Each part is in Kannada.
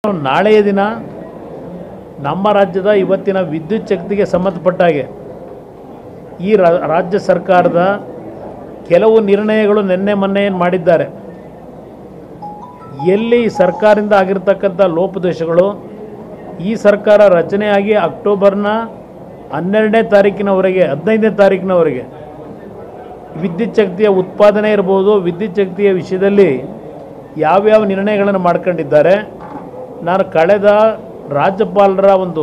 ನಾಳೆಯ ದಿನ ನಮ್ಮ ರಾಜ್ಯದ ಇವತ್ತಿನ ವಿದ್ಯುತ್ ಶಕ್ತಿಗೆ ಸಂಬಂಧಪಟ್ಟ ಹಾಗೆ ಈ ರಾ- ರಾಜ್ಯ ಸರ್ಕಾರದ ಕೆಲವು ನಿರ್ಣಯಗಳು ನಿನ್ನೆ ಮೊನ್ನೆ ಏನು ಮಾಡಿದ್ದಾರೆ ಎಲ್ಲಿ ಸರ್ಕಾರದಿಂದ ಆಗಿರ್ತಕ್ಕಂಥ ಲೋಪದೋಷಗಳು ಈ ಸರ್ಕಾರ ರಚನೆಯಾಗಿ ಅಕ್ಟೋಬರ್ನ ಹನ್ನೆರಡನೇ ತಾರೀಕಿನವರೆಗೆ ಹದಿನೈದನೇ ತಾರೀಕಿನವರೆಗೆ ವಿದ್ಯುತ್ ಶಕ್ತಿಯ ಉತ್ಪಾದನೆ ಇರ್ಬೋದು ವಿದ್ಯುತ್ ಶಕ್ತಿಯ ವಿಷಯದಲ್ಲಿ ಯಾವ್ಯಾವ ನಿರ್ಣಯಗಳನ್ನು ಮಾಡ್ಕೊಂಡಿದ್ದಾರೆ ನಾನು ಕಳೆದ ರಾಜ್ಯಪಾಲರ ಒಂದು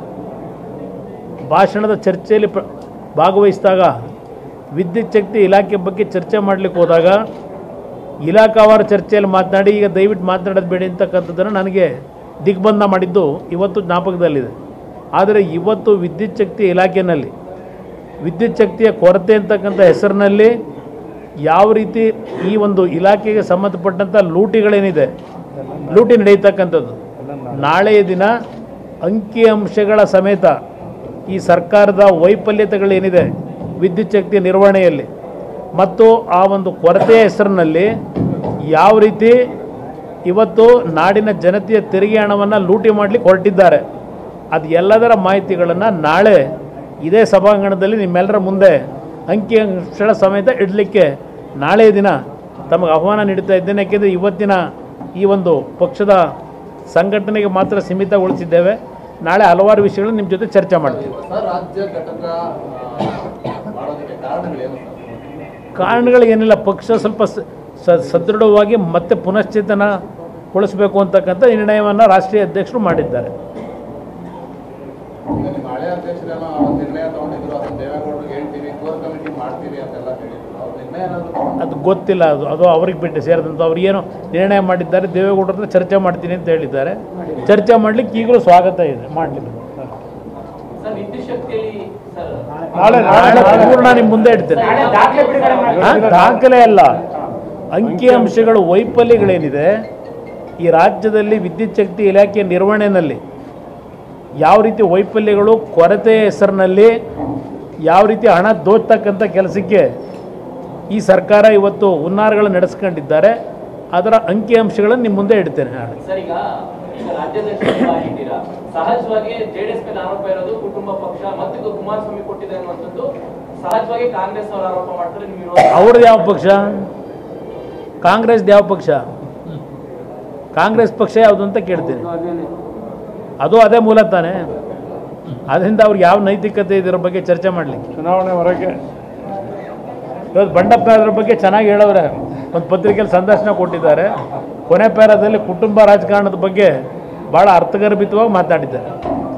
ಭಾಷಣದ ಚರ್ಚೆಯಲ್ಲಿ ಪ್ರ ಭಾಗವಹಿಸಿದಾಗ ವಿದ್ಯುತ್ ಶಕ್ತಿ ಇಲಾಖೆ ಬಗ್ಗೆ ಚರ್ಚೆ ಮಾಡಲಿಕ್ಕೆ ಹೋದಾಗ ಇಲಾಖಾವಾರ ಚರ್ಚೆಯಲ್ಲಿ ಮಾತನಾಡಿ ಈಗ ದಯವಿಟ್ಟು ಮಾತನಾಡೋದು ಬೇಡಿ ಅಂತಕ್ಕಂಥದ್ದನ್ನು ನನಗೆ ದಿಗ್ಬಂಧ ಮಾಡಿದ್ದು ಇವತ್ತು ಜ್ಞಾಪಕದಲ್ಲಿದೆ ಆದರೆ ಇವತ್ತು ವಿದ್ಯುತ್ ಶಕ್ತಿ ಇಲಾಖೆಯಲ್ಲಿ ವಿದ್ಯುತ್ ಶಕ್ತಿಯ ಕೊರತೆ ಅಂತಕ್ಕಂಥ ಹೆಸರಿನಲ್ಲಿ ಯಾವ ರೀತಿ ಈ ಒಂದು ಇಲಾಖೆಗೆ ಸಂಬಂಧಪಟ್ಟಂಥ ಲೂಟಿಗಳೇನಿದೆ ಲೂಟಿ ನಡೆಯತಕ್ಕಂಥದ್ದು ನಾಳೆಯ ದಿನ ಅಂಕಿಅಂಶಗಳ ಸಮೇತ ಈ ಸರ್ಕಾರದ ವೈಫಲ್ಯತೆಗಳೇನಿದೆ ವಿದ್ಯುತ್ ಶಕ್ತಿ ನಿರ್ವಹಣೆಯಲ್ಲಿ ಮತ್ತು ಆ ಒಂದು ಕೊರತೆಯ ಹೆಸರಿನಲ್ಲಿ ಯಾವ ರೀತಿ ಇವತ್ತು ನಾಡಿನ ಜನತೆಯ ತೆರಿಗೆ ಹಣವನ್ನು ಲೂಟಿ ಮಾಡಲಿಕ್ಕೆ ಹೊರಟಿದ್ದಾರೆ ಅದು ಎಲ್ಲದರ ಮಾಹಿತಿಗಳನ್ನು ನಾಳೆ ಇದೇ ಸಭಾಂಗಣದಲ್ಲಿ ನಿಮ್ಮೆಲ್ಲರ ಮುಂದೆ ಅಂಕಿಅಂಶಗಳ ಸಮೇತ ಇಡಲಿಕ್ಕೆ ನಾಳೆಯ ದಿನ ತಮಗೆ ಆಹ್ವಾನ ನೀಡ್ತಾ ಇದ್ದೇನೆ ಯಾಕೆಂದರೆ ಇವತ್ತಿನ ಈ ಒಂದು ಪಕ್ಷದ ಸಂಘಟನೆಗೆ ಮಾತ್ರ ಸೀಮಿತಗೊಳಿಸಿದ್ದೇವೆ ನಾಳೆ ಹಲವಾರು ವಿಷಯಗಳು ನಿಮ್ಮ ಜೊತೆ ಚರ್ಚೆ ಮಾಡ್ತೀವಿ ಹೊಸ ರಾಜ್ಯ ಘಟಕ ಆ, ಮಾಡೋದಕ್ಕೆ ಕಾರಣಗಳೇನು ಸರ್ ಕಾರಣಗಳು ಏನಿಲ್ಲ ಪಕ್ಷ ಸ್ವಲ್ಪ ಸ- ಸ- ಸದೃಢವಾಗಿ ಮತ್ತೆ ಪುನಶ್ಚೇತನಗೊಳಿಸಬೇಕು ಅಂತಕ್ಕಂಥ ನಿರ್ಣಯವನ್ನು ರಾಷ್ಟ್ರೀಯ ಅಧ್ಯಕ್ಷರು ಮಾಡಿದ್ದಾರೆ ಈಗ ನಿಮ್ಮ ಹಳೆ ಅಧ್ಯಕ್ಷರೇನೋ ಒಂದು ನಿರ್ಣಯ ತಗೊಂಡಿದ್ರು ಅದನ್ನ ದೇವೇಗೌಡರಿಗೆ ಹೇಳ್ತೀವಿ ಕೋರ್ ಕಮಿಟಿ ಮಾಡ್ತೀವಿ ಅಂತೆಲ್ಲ ಹೇಳಿದ್ರು ಅವ್ರ ನಿರ್ಣಯ ಏನಾದ್ರು ಅದು ಗೊತ್ತಿಲ್ಲ ಅದು ಅದು ಅವ್ರಿಗೆ ಬಿಟ್ಟು ಸೇರಿದಂಥ ಅವ್ರು ಏನು ನಿರ್ಣಯ ಮಾಡಿದ್ದಾರೆ ದೇವೇಗೌಡರ ಹತ್ರ ಚರ್ಚೆ ಮಾಡ್ತೀನಿ ಅಂತ ಹೇಳಿದ್ದಾರೆ ಚರ್ಚೆ ಮಾಡಲಿಕ್ಕೆ ಈಗಲೂ ಸ್ವಾಗತ ಇದೆ ಮಾಡಲಿಲ್ಲ ಸರ್ ವಿದ್ಯುತ್ ಶಕ್ತಿಯಲ್ಲಿ ಸರ್ ನಾಳೆ ನಾಳೆ ಪೂರ್ಣ ನಿಮ್ಮ ಮುಂದೆ ಇಡ್ತೇನೆ ದಾಖಲೆ ಬಿಡುಗಡೆ ಮಾಡಿ ಆ, ದಾಖಲೆ ಅಲ್ಲ ಅಂಕಿಅಂಶಗಳು ವೈಫಲ್ಯಗಳೇನಿದೆ ಈ ರಾಜ್ಯದಲ್ಲಿ ವಿದ್ಯುತ್ ಶಕ್ತಿ ಇಲಾಖೆಯ ನಿರ್ವಹಣೆಯಲ್ಲಿ ಯಾವ ರೀತಿ ವೈಫಲ್ಯಗಳು ಕೊರತೆಯ ಹೆಸರಿನಲ್ಲಿ ಯಾವ ರೀತಿ ಹಣ ದೋಚ್ತಕ್ಕಂಥ ಕೆಲಸಕ್ಕೆ ಈ ಸರ್ಕಾರ ಇವತ್ತು ಹುನ್ನಾರಗಳು ನಡೆಸ್ಕೊಂಡಿದ್ದಾರೆ ಅದರ ಅಂಕಿಅಂಶಗಳನ್ನು ನಿಮ್ಮ ಮುಂದೆ ಇಡ್ತೇನೆ ನಾಳೆ ಸರ್ ಈಗ ಈಗ ರಾಜ್ಯಾಧ್ಯಕ್ಷ ಆಗಿದ್ದೀರಾ ಸಹಜವಾಗಿ ಜೆಡಿಎಸ್ ಮೇಲೆ ಆರೋಪ ಇರೋದು ಕುಟುಂಬ ಪಕ್ಷ ಮತ್ತು ಇದು ಕುಮಾರಸ್ವಾಮಿ ಕೊಟ್ಟಿದೆ ಅನ್ನುವಂಥದ್ದು ಸಹಜವಾಗಿ ಕಾಂಗ್ರೆಸ್ ಅವರು ಆರೋಪ ಮಾಡ್ತಾರೆ ನೀವು ವಿರೋಧ ಅವ್ರದ್ದು ಯಾವ ಪಕ್ಷ ಕಾಂಗ್ರೆಸ್ದು ಯಾವ ಪಕ್ಷ ಕಾಂಗ್ರೆಸ್ ಪಕ್ಷ ಯಾವುದು ಅಂತ ಕೇಳ್ತೀನಿ ಅದು ಅದೇ ಮೂಲ ತಾನೇ ಅದರಿಂದ ಅವ್ರಿಗೆ ಯಾವ ನೈತಿಕತೆ ಇದರ ಬಗ್ಗೆ ಚರ್ಚೆ ಮಾಡಲಿಕ್ಕೆ ಚುನಾವಣೆ ಹೊರಗೆ ಇವತ್ತು ಬಂಡಪ್ಪ ಅದ್ರ ಬಗ್ಗೆ ಚೆನ್ನಾಗಿ ಹೇಳವ್ರೆ ಒಂದು ಪತ್ರಿಕೆಯಲ್ಲಿ ಸಂದರ್ಶನ ಕೊಟ್ಟಿದ್ದಾರೆ ಕೊನೆ ಪ್ಯಾರದಲ್ಲಿ ಕುಟುಂಬ ರಾಜಕಾರಣದ ಬಗ್ಗೆ ಭಾಳ ಅರ್ಥಗರ್ಭಿತವಾಗಿ ಮಾತಾಡಿದ್ದಾರೆ